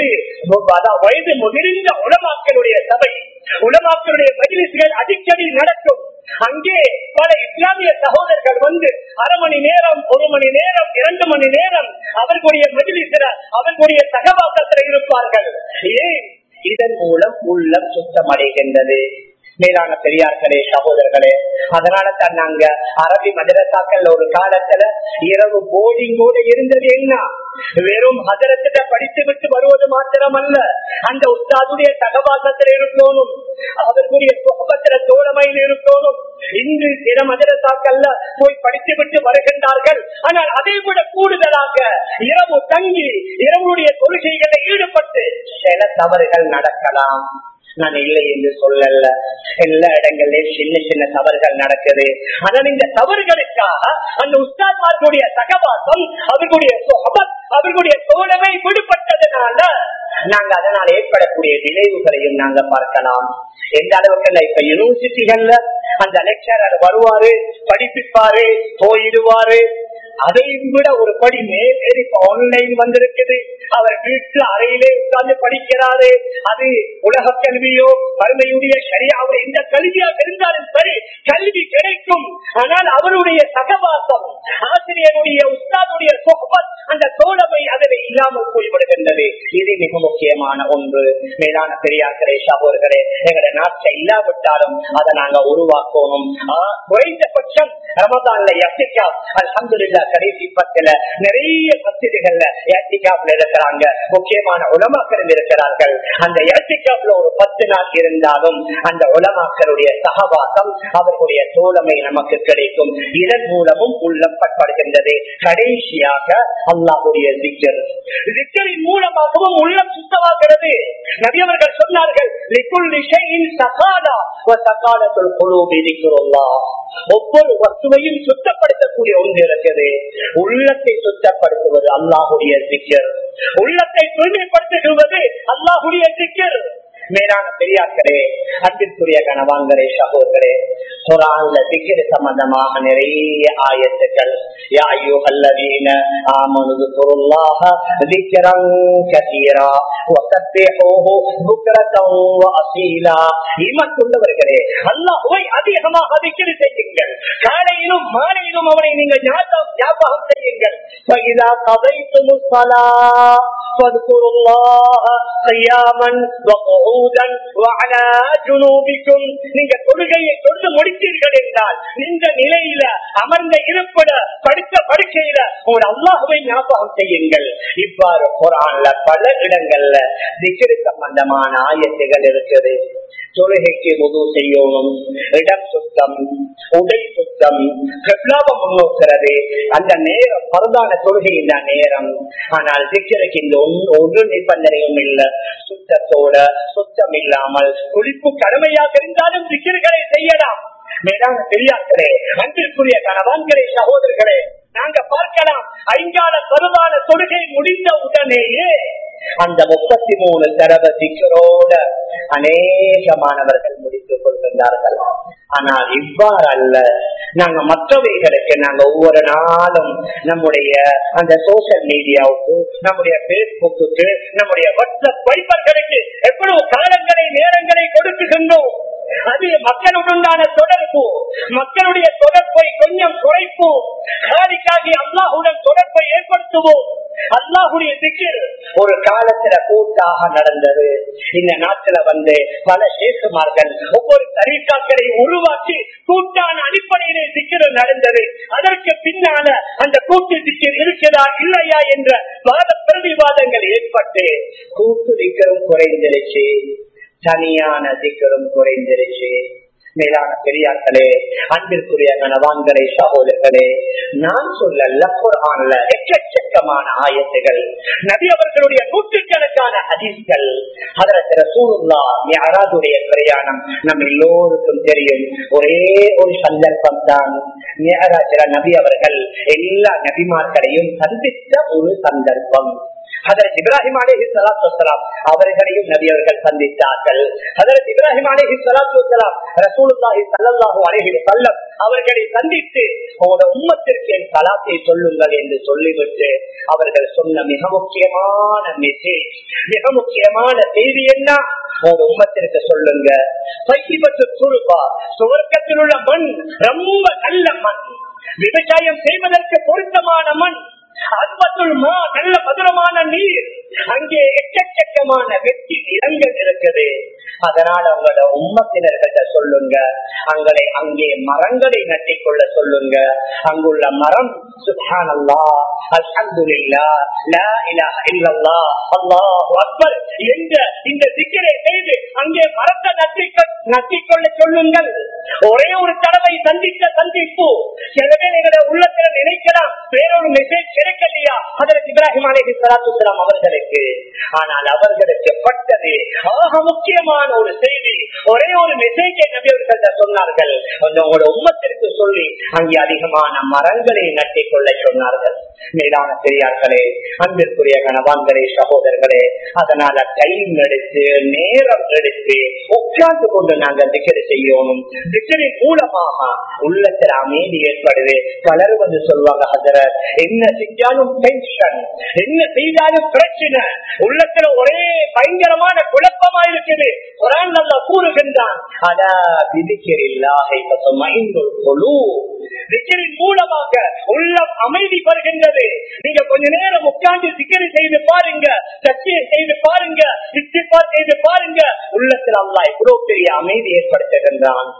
வயது முதிர்ந்த உலமாக்களுடைய சபை உலமாக்களுடைய மஜ்லிஸ்கள் அடிக்கடி நடக்கும் அங்கே பல இஸ்லாமிய சகோதரர்கள் வந்து அரை மணி நேரம் ஒரு மணி நேரம் இரண்டு மணி நேரம் அவர்களுடைய மஜிலிசில அவர்களுடைய சகவாசத்தில் இருப்பார்கள் ஏன் இதன் மூலம் உள்ளம் சுத்தமடைகின்றது மேலான பெரியார்களே சகோதரர்களே அதனால தான் நாங்க அரபி மதரசாக்கள் ஒரு காலத்துல இரவு போர்டிங்கோடு இருந்தது என்ன வெறும் ஹதரத்திட்ட படித்து விட்டு வருவது மாத்திரமல்ல அந்த உஸ்தாதுடைய சகவாசத்தில் இருக்கணும் அவர்களுடைய சுகபத்திர தோழமையில் இருக்கணும் இன்று சில மதரசாக்கள்ல போய் படித்து விட்டு வருகின்றார்கள் ஆனால் அதை விட கூடுதலாக இரவு தங்கி இரவுடைய கொள்கைகளில் ஈடுபட்டு சில தவறுகள் நடக்கலாம் நான் இல்லை என்று சொல்லல எல்லா இடங்களிலும் சின்ன சின்ன தவறுகள் நடக்குது ஆனால் இந்த தவறுகளுக்காக அந்த உஸ்தாத்மார்களுடைய சகவாசம் அவர்களுடைய சொகபத் அவர்களுடைய தோழமை விடுபட்டதுனால நாங்க அதனால் ஏற்படக்கூடிய விளைவுகளையும் நாங்க பார்க்கலாம் எந்த அளவுக்கு இப்ப யூனிவர்சிட்டிகள்ல அந்த லெக்சரர் வருவாரு படிப்பிப்பாரு போயிடுவாரு அதை விட ஒரு படி மேல் இப்ப ஆன்லைன் வந்திருக்குது அவர் வீட்டு அறையிலே உட்கார்ந்து படிக்கிறாரு அது உலக கல்வியோ வறுமையுடைய சரியாவோ எந்த கல்வியாக இருந்தாலும் சரி கல்வி கிடைக்கும் ஆனால் அவருடைய சகவாசம் ஆசிரியருடைய உஸ்தாதுடைய சொஹபத் அந்த தோழமை அதில் இல்லாமல் போய்விடுகின்றது இது மிக முக்கியமான ஒன்று மேலான பெரியார்களே சகோதரர்களே எங்களுடைய நாட்டை இல்லாவிட்டாலும் அதை நாங்க உருவாக்கணும் குறைந்தபட்சம் ரமதான்ல எத்திகா அல்ஹம்துலில்லா கடைசி பத்துல நிறைய மசிதிகள்ல ஏத்திகாப்ல இருக்கிறாங்க முக்கியமான உலமாக்கள் இருக்கிறார்கள் அந்த ஏத்திகாப்ல ஒரு பத்து நாள் இருந்தாலும் அந்த உலமாக்களுடைய சகவாசம் அவர்களுடைய தோழமை நமக்கு கிடைக்கும் இதன் மூலமும் உள்ளம் பட்படுகின்றது கடைசியாக அல்லாஹுடைய திக்கர் திக்கரின் மூலமாகவும் உள்ளம் சுத்தமாகிறது நபியவர்கள் சொன்னார்கள் லிக்குல்லி ஷைஇன் சகாதா வ சகாதத்துல் குலூபி திக்ருல்லாஹ் ஒவ்வொரு வஸ்துவையும் சுத்தப்படுத்தக்கூடிய ஒன்று இருக்குது உள்ளத்தை சுத்தப்படுத்துவது அல்லாஹுடைய திக்கர் உள்ளத்தை தூய்மைப்படுத்துகிறது அல்லாஹுடைய திக்கர் மேலான பெரியார்களே அன்பிற்குரிய கணவான்களே சகோதரே குரான்ல திக்கிற சம்பந்தமாக நிறைய ஆயத்துக்கள் யா அய்யுஹல்லதீன ஆமனு ذكرுல்லாஹ ذكرًا كثيرا وسبحوه بكرة وأصيلا ஈமத்துள்ளவர்களே அல்லாஹ்வை அதிகமாக திக்ர் செய்யுங்கள் காலையிலும் மாலையிலும் அவனை நீங்கள் ஞாபகம் ஞாபகம் செய்யுங்கள் فإذا قضيتم الصلاة فاذكروا الله قياما وقعودا وعلى جنوبكم நீங்க தொழுகையை தொழுது முடித்தீர்கள் என்றால் இந்த நிலையில அமர்ந்த இருப்பிட படுத்த படுக்கையில ஒரு அல்லாஹுவை ஞாபகம் செய்யுங்கள் இவ்வாறு குரான்ல பல இடங்கள்ல திகிரு சம்பந்தமான ஆயத்துகள் இருக்குது தொழுகைக்கு முது செய்யணும் இடம் சுத்தம் உடை சுத்தம் கப்லாபம் முன்னோக்கிறது அந்த நேரம் பரதான தொழுகை இந்த நேரம் ஆனால் திக்கருக்கு இந்த ஒரு நிபந்தனையும் இல்ல சுத்தத்தோட சுத்தம் இல்லாமல் குளிப்பு கடமையாக இருந்தாலும் திக்கர்களை செய்யலாம் மேலான பெரியார்களே அன்பிற்குரிய கணவான்களே சகோதரர்களே நாங்க பார்க்கலாம் ஐங்கால பருவான தொழுகை முடிந்த உடனேயே அந்த முப்பத்தி மூணு தடவை திக்கரோட அநேகமானவர்கள் முடித்துக் கொள்கின்றார்கள் ஆனால் இவ்வாறு அல்ல நாங்க மற்றவைகளுக்கு நாங்க ஒவ்வொரு நாளும் நம்முடைய அந்த சோசியல் மீடியாவுக்கு நம்முடைய பேஸ்புக்கு நம்முடைய வாட்ஸ்அப் வைபர்களுக்கு எவ்வளவு காலங்களை நேரங்களை கொடுக்குகின்றோம் அது மக்களுடனான தொடர்பு மக்களுடைய தொடர்பை கொஞ்சம் குறைப்போம் காரிக்காகி அல்லாஹுடன் தொடர்பை ஏற்படுத்துவோம் அல்லாஹுடைய திக்கில் ஒரு காலத்துல கூட்டாக நடந்தது இந்த நாட்டுல வந்து பல சேசுமார்கள் ஒவ்வொரு தரீக்காக்களை உருவாக்கி கூட்டான அடிப்படையிலே திக்கிற நடந்தது அதற்கு பின்னால அந்த கூட்டு திக்கில் இருக்கிறதா இல்லையா என்ற வாத பிரதிவாதங்கள் ஏற்பட்டு கூட்டு திக்கரும் குறைந்திருச்சு தனியான திக்கரும் குறைந்திருச்சு மேலான பெரியார்களே அன்பிற்குரிய கணவான்களே சகோதரர்களே நான் சொல்லல குரான்ல எக்கச்சக்கமான ஆயத்துகள் நபி அவர்களுடைய நூற்றுக்கணக்கான அதிர்கள் அதற்கு ரசூலுல்லா யாராதுடைய பிரயாணம் நம் எல்லோருக்கும் தெரியும் ஒரே ஒரு சந்தர்ப்பம் தான் நபி அவர்கள் எல்லா நபிமார்களையும் சந்தித்த ஒரு சந்தர்ப்பம் அதற்கு இப்ராஹிம் அலேஹி சலாத்து வலாம் அவர்களையும் நபி அவர்கள் சந்தித்தார்கள் அதற்கு இப்ராஹிம் அலேஹி சலாத்து வலாம் ரசூலுல்லாஹி சல்லாஹூ அலேஹி சல்லம் அவர்களை சந்தித்து உங்களோட உம்மத்திற்கு என் சலாத்தை சொல்லுங்கள் என்று சொல்லிவிட்டு அவர்கள் சொன்ன மிக முக்கியமான மெசேஜ் மிக முக்கியமான செய்தி என்ன உங்க உம்மத்திற்கு சொல்லுங்க துருபா சுவர்க்கத்தில் உள்ள மண் ரொம்ப நல்ல மண் விவசாயம் செய்வதற்கு பொருத்தமான மண் அன்பத்துள் மா நல்ல மதுரமான நீர் அங்கே எக்கச்சக்கமான வெற்றி நிலங்கள் இருக்குது அதனால உங்களோட உம்மத்தினர்கிட்ட சொல்லுங்க அங்களை அங்கே மரங்களை நட்டிக்கொள்ள சொல்லுங்க அங்குள்ள மரம் சுஹான் அல்லா அல்ஹம்துலில்லா லா இலாஹ இல்லல்லாஹ் அல்லாஹு அக்பர் என்ற இந்த திக்கரை செய்து அங்கே மரத்தை நட்டிக்க நட்டிக்கொள்ள சொல்லுங்கள் ஒரே ஒரு தடவை சந்தித்த சந்திப்பு சில பேர் எங்களுடைய உள்ளத்துல நினைக்கலாம் வேறொரு மெசேஜ் கிடைக்கலையா அதற்கு இப்ராஹிம் அலேஹி சலாத்து அவர்களுக்கு ஆனால் அவர்களுக்கு பட்டது ஆக முக்கியமான ஒரு செய்தி ஒரே ஒரு மெசேஜை நபி அவர்கள் சொன்னார்கள் உங்களோட உம்மத்திற்கு சொல்லி அங்கே அதிகமான மரங்களை நட்டிக் கொள்ள சொன்னார்கள் மேலான பெரியார்களே அன்பிற்குரிய கணவான்களே சகோதரர்களே அதனால டைம் எடுத்து நேரம் எடுத்து உட்கார்ந்து கொண்டு நாங்கள் திக்கரி செய்யணும் திக்கரின் மூலமாக உள்ளத்தில் அமைதி ஏற்படுது பலர் வந்து சொல்வாங்க ஹசர என்ன செஞ்சாலும் டென்ஷன் என்ன செய்தாலும் பிரச்சனை உள்ளத்துல ஒரே பயங்கரமான குழப்பமா இருக்குது குரான் நல்லா கூறுகின்றான் அடா விதிக்கிறில்லாஹை பசுமைந்துள் குழு திக்கரின் மூலமாக உள்ளம் அமைதி பெறுகின்றது நீங்க கொஞ்ச நேரம் உட்கார்ந்து திக்கரி செய்து பாருங்க சத்தியை செய்து பாருங்க இஸ்திஃபார் செய்து பாருங்க உள்ளத்தில் அல்லா எவ்வளவு பெரிய அமைதி ஏற்படுத்துகின்றான்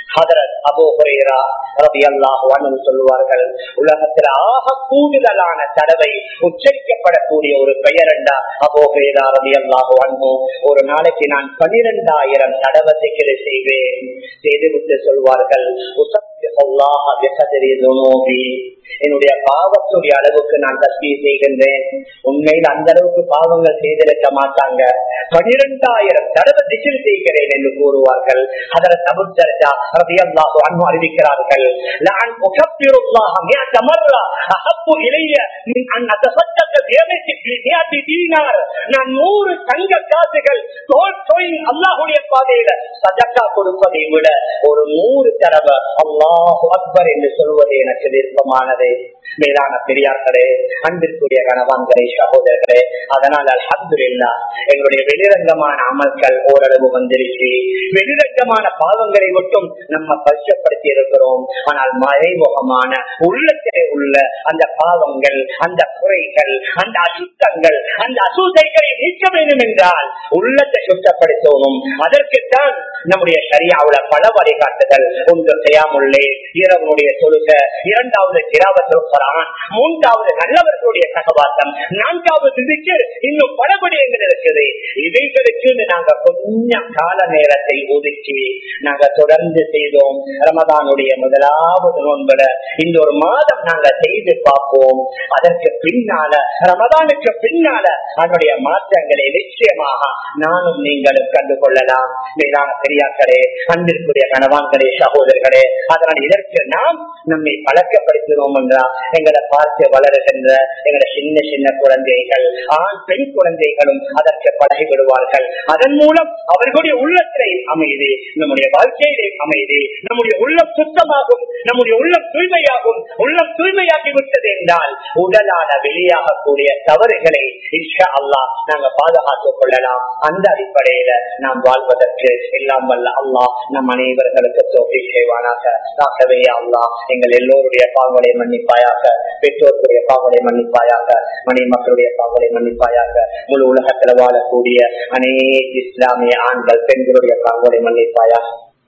ஹதரத் அபோ ஹுரேரா ரலியல்லாஹு அன்ஹு சொல்லுவார்கள் உலகத்தில் ஆக கூடுதலான தடவை உச்சரிக்கப்படக்கூடிய ஒரு பெயர் என்றா அபோ ஹுரேரா ரலியல்லாஹு அன்ஹு ஒரு நாளைக்கு நான் பனிரெண்டாயிரம் தடவை திக்கிற செய்வேன் செய்துவிட்டு சொல்வார்கள் உசப்பில்லாஹ பிகதரி துனூபி என்னுடைய பாவத்துடைய அளவுக்கு நான் தஸ்மி செய்கின்றேன் உண்மையில் அந்த அளவுக்கு பாவங்கள் செய்திருக்க மாட்டாங்க பனிரெண்டாயிரம் தடவை திசில் செய்கிறேன் என்று கூறுவார்கள் அதர தபுத்தரஜா ரபியல்லாஹு அன்பு அறிவிக்கிறார்கள் நான் உகப்பிருல்லாஹ மியத்த மர்ரா அஹப்பு இலைய மின் அன் அத்தசத்தக்க தேவைக்கு மியத்தி தீனார் நான் நூறு தங்க காசுகள் தோல் தோயின் அல்லாஹுடைய பாதையில சஜக்கா கொடுப்பதை விட ஒரு நூறு தடவை அல்லாஹு அக்பர் என்று சொல்வது எனக்கு விருப்பமானது மேலான பெரியார்களே அன்பிற்குரிய கணவான்களே சகோதரர்களே அதனால் அல்ஹம்துலில்லா எங்களுடைய வெளிரங்கமான அமல்கள் ஓரளவு வந்திருச்சு வெளிரங்கமான பாவங்களை மட்டும் நம்ம பரிசப்படுத்தி இருக்கிறோம் ஆனால் மறைமுகமான உள்ளத்திலே உள்ள அந்த பாவங்கள் அந்த குறைகள் அந்த அசுத்தங்கள் அந்த அசூசைகளை நீக்க வேண்டும் என்றால் உள்ளத்தை சுத்தப்படுத்தணும் அதற்குத்தான் நம்முடைய சரியாவுல பல வழிகாட்டுதல் ஒன்று செய்யாமுள்ளே இரவனுடைய தொழுக இரண்டாவது கிராவத்தில் மூன்றாவது நல்லவர்களுடைய சகவாசம் நான்காவது விதிக்கு இன்னும் பல விடயங்கள் இருக்குது இவைகளுக்கு நாங்க கொஞ்சம் கால நேரத்தை ஒதுக்கி நாங்க தொடர்ந்து செய்தோம் ரமதானுடைய முதலாவது நோன்பட இந்த ஒரு மாதம் நாங்க செய்து பார்ப்போம் அதற்கு பின்னால ரமதானுக்கு பின்னால அதனுடைய மாற்றங்களை நிச்சயமாக நானும் நீங்களும் கண்டு கொள்ளலாம் மேலான பெரியாக்களே அன்பிற்குரிய கணவான்களே சகோதரர்களே அதனால் இதற்கு நாம் நம்மை பழக்கப்படுத்தினோம் என்றால் எங்களை பார்த்து வளருகின்ற எங்களை சின்ன சின்ன குழந்தைகள் ஆண் பெண் குழந்தைகளும் அதற்கு பழகி விடுவார்கள் அதன் மூலம் அவர்களுடைய உள்ளத்திலே அமைதி நம்முடைய வாழ்க்கையிலே அமைதி நம்முடைய உள்ளம் சுத்தமாகும் நம்முடைய உள்ளம் தூய்மையாகும் உள்ளம் தூய்மையாகி விட்டது என்றால் உடலான வெளியாகக்கூடிய தவறுகளை இன்ஷா அல்லா நாங்க பாதுகாத்துக் கொள்ளலாம் அந்த அடிப்படையில நாம் வாழ்வதற்கு எல்லாம் வல்ல அல்லாஹ் நம் அனைவர்களுக்கு தோல்வி செய்வானாக ஆகவே அல்லாஹ் எங்கள் எல்லோருடைய பாவங்களை மன்னிப்பாயாக பெற்றோர்களுடைய பாவங்களை மன்னிப்பாயாக மணி மக்களுடைய பாவங்களை மன்னிப்பாயாக முழு உலகத்தில் வாழக்கூடிய அநேக இஸ்லாமிய ஆண்கள் பெண்களுடைய பாவங்களை மன்னிப்பாயாக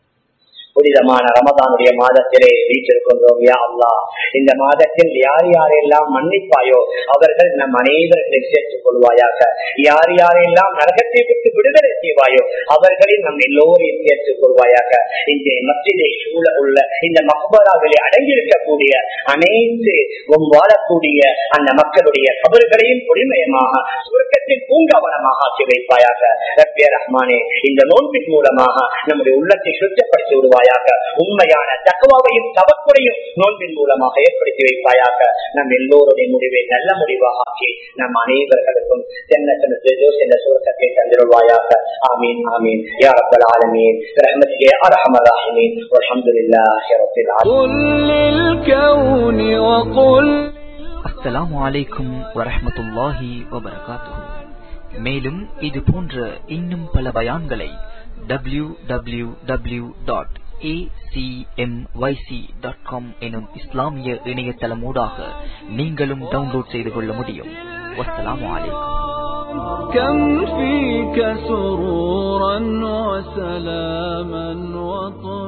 புனிதமான ரமதானுடைய மாதத்திலே வீட்டிருக்கின்றோம் யா அல்லா இந்த மாதத்தில் யார் யாரெல்லாம் மன்னிப்பாயோ அவர்கள் நம் அனைவர்களையும் சேர்த்துக் கொள்வாயாக யார் யாரெல்லாம் நரகத்தை விட்டு விடுதலை செய்வாயோ அவர்களில் நம் எல்லோரையும் சேர்த்துக் கொள்வாயாக இந்த மத்திலே சூழ உள்ள இந்த மக்பராவிலே அடங்கியிருக்கக்கூடிய அனைத்து வாழக்கூடிய அந்த மக்களுடைய கபர்களையும் பொறுமையமாக சுருக்கத்தின் பூங்காவனமாக ஆக்கி வைப்பாயாக ரப்பிய ரஹ்மானே இந்த நோன்பின் மூலமாக நம்முடைய உள்ளத்தை சுத்தப்படுத்தி விடுவார் வைப்பாயாக உண்மையான தக்குவாவையும் தவக்குறையும் நோன்பின் மூலமாக ஏற்படுத்தி வைப்பாயாக நம் எல்லோருடைய முடிவை நல்ல முடிவாக ஆக்கி நம் அனைவர்களுக்கும் சென்ன சென்ற சுரக்கத்தை தந்திருவாயாக ஆமீன் ஆமீன் யா ரப்பல் ஆலமீன் برحمتك يا ارحم الراحمين والحمد لله رب العالمين قل للكون وقل அஸ்ஸலாமு அலைக்கும் வரஹ்மத்துல்லாஹி வபரகாத்துஹு மேலும் இது போன்ற இன்னும் பல பயான்களை W W W dot acmyc.com எனும் இஸ்லாமிய இணையதளமூடாக நீங்களும் டவுன்லோட் செய்து கொள்ள முடியும் வஸ்ஸலாமு அலைக்கும் كم فيك سرورا وسلاما وطهورا